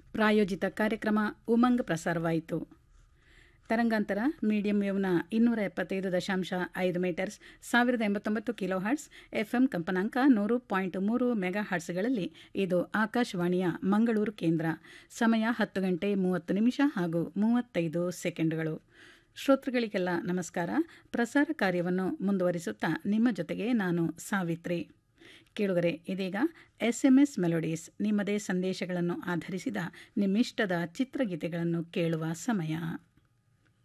ಪ್ರಾಯೋಜಿತ ಕಾರ್ಯಕ್ರಮ ಉಮಂಗ್ ಪ್ರಸಾರವಾಯಿತು ತರಂಗಾಂತರ ಮೀಡಿಯಂ ವೇವ್ನ ಇನ್ನೂರ ಎಪ್ಪತ್ತೈದು ದಶಾಂಶ ಐದು ಮೀಟರ್ಸ್ ಸಾವಿರದ ಎಂಬತ್ತೊಂಬತ್ತು ಕಿಲೋ ಹರ್ಟ್ಸ್ ಎಫ್ಎಂ ಕಂಪನಾಂಕ ನೂರು ಪಾಯಿಂಟ್ ಮೂರು ಮೆಗಾ ಹರ್ಟ್ಸ್ಗಳಲ್ಲಿ ಇದು ಆಕಾಶವಾಣಿಯ ಮಂಗಳೂರು ಕೇಂದ್ರ ಸಮಯ ಹತ್ತು ಗಂಟೆ ಮೂವತ್ತು ನಿಮಿಷ ಹಾಗೂ ಮೂವತ್ತೈದು ಸೆಕೆಂಡುಗಳು ಶ್ರೋತೃಗಳಿಗೆಲ್ಲ ನಮಸ್ಕಾರ ಪ್ರಸಾರ ಕಾರ್ಯವನ್ನು ಮುಂದುವರಿಸುತ್ತಾ ನಿಮ್ಮ ಜೊತೆಗೆ ನಾನು ಸಾವಿತ್ರಿ ಕೇಳುಗರೆ ಇದೀಗ ಎಸ್ ಎಂ ಎಸ್ ಮೆಲೋಡೀಸ್ ನಿಮ್ಮದೇ ಸಂದೇಶಗಳನ್ನು ಆಧರಿಸಿದ ನಿಮ್ಮಿಷ್ಟದ ಚಿತ್ರಗೀತೆಗಳನ್ನು ಕೇಳುವ ಸಮಯ